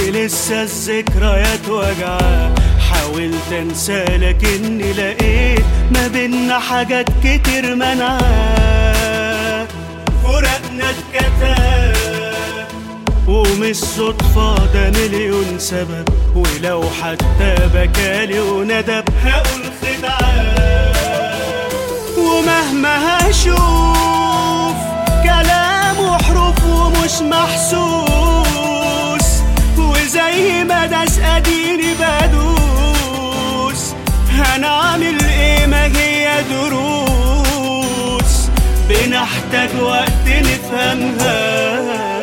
دي لسه الذكريات وجعة حاولت انسى لكني لقيت ما بينا حاجات كتير منعاه فراقنا اتكتب ومش صدفة ده مليون سبب ولو حتى بكالي وندب هقول خدعة ومهما هشوف كلام وحروف ومش محسوس وزي ما داس اديني بدوس هنعمل ايه ما هي دروس بنحتاج وقت نفهمها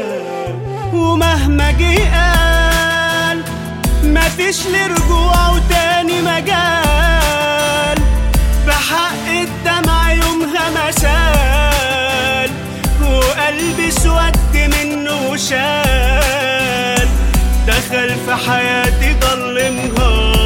ومهما جه قال مفيش لرجوع وتاني مجال بحق الدمع يومها مسال وقلبي سود منه وشال دخل في حياتي ضلمها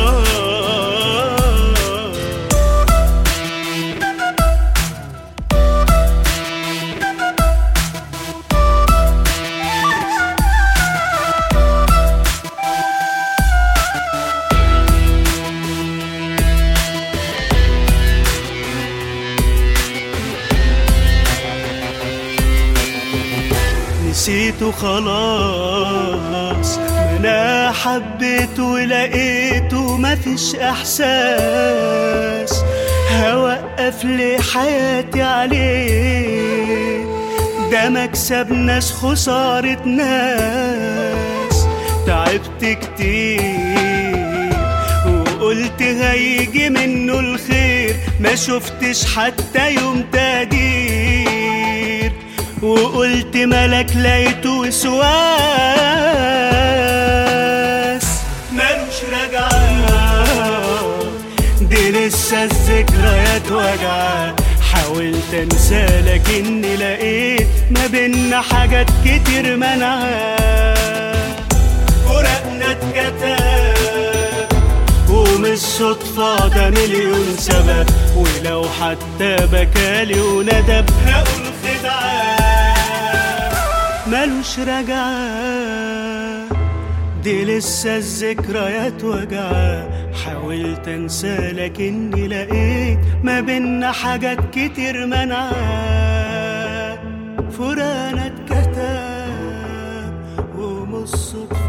نسيته خلاص ما انا حبيته ولقيته مفيش احساس هوقف لي حياتي عليه ده مكسب ناس خسارة ناس تعبت كتير وقلت هيجي منه الخير ما شفتش حتى يوم تقدير وقلت ملك لقيته وسواس ملوش رجعة دي لسه الذكريات وجعة حاولت انسى لكني لقيت ما بينا حاجات كتير منعاه فراقنا اتكتب ومش صدفة ده مليون سبب ولو حتى بكالي وندب هقول خدعة ملوش رجعة دي لسه الذكريات وجعة حاولت انسى لكني لقيت ما بينا حاجات كتير منعاه فراقنا اتكتب ومش صدفة